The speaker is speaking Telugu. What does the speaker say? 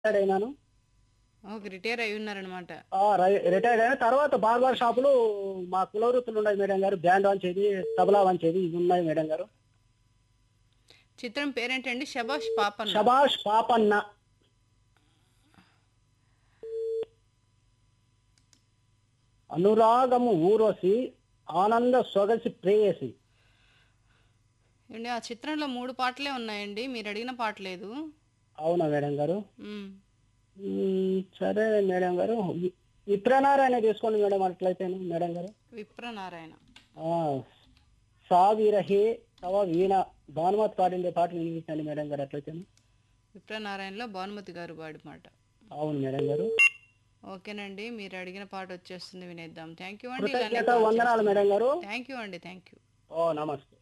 రిటైర్డ్ అయినాను ఓకే రిటైర్ అయి ఉన్నారనమాట ఆ, రై- రిటైర్డ్ అయిన తర్వాత బార్బర్ షాపులు మా కులవృత్తులు ఉన్నాయి మేడం గారు బ్యాండ్ వంచేది తబలా వంచేది ఇవి ఉన్నాయి మేడం గారు చిత్రం పేరేంటండి శబాష్ పాపన్న షబాష్ పాపన్న అనురాగము ఊరోసి ఆనంద సొగసి ప్రేయసి ఏమండి ఆ చిత్రంలో మూడు పాటలే ఉన్నాయండి మీరు అడిగిన పాట లేదు అవునా మేడం గారు మ్మ్. మ్మ్, సరే మేడం గారు వి- విప్రనారాయణ తీసుకోండి మేడం అట్లయితే మేడం గారు విప్రనారాయణ ఆ, సావిరహే తవ వీణ భానుమతి పాడిండే పాటలు వినిపించండి మేడం గారు అట్లయితే విప్రనారాయణలో భానుమతి గారు పాడి మాట అవును మేడం గారు ఓకేనండి మీరు అడిగిన పాట వచ్చేస్తుంది వినేద్దాం థ్యాంక్ యూ అండి ఇలానే కృతజ్ఞత వందనాలు మేడం గారు థ్యాంక్ యూ అండి థ్యాంక్ యూ ఓ నమస్తే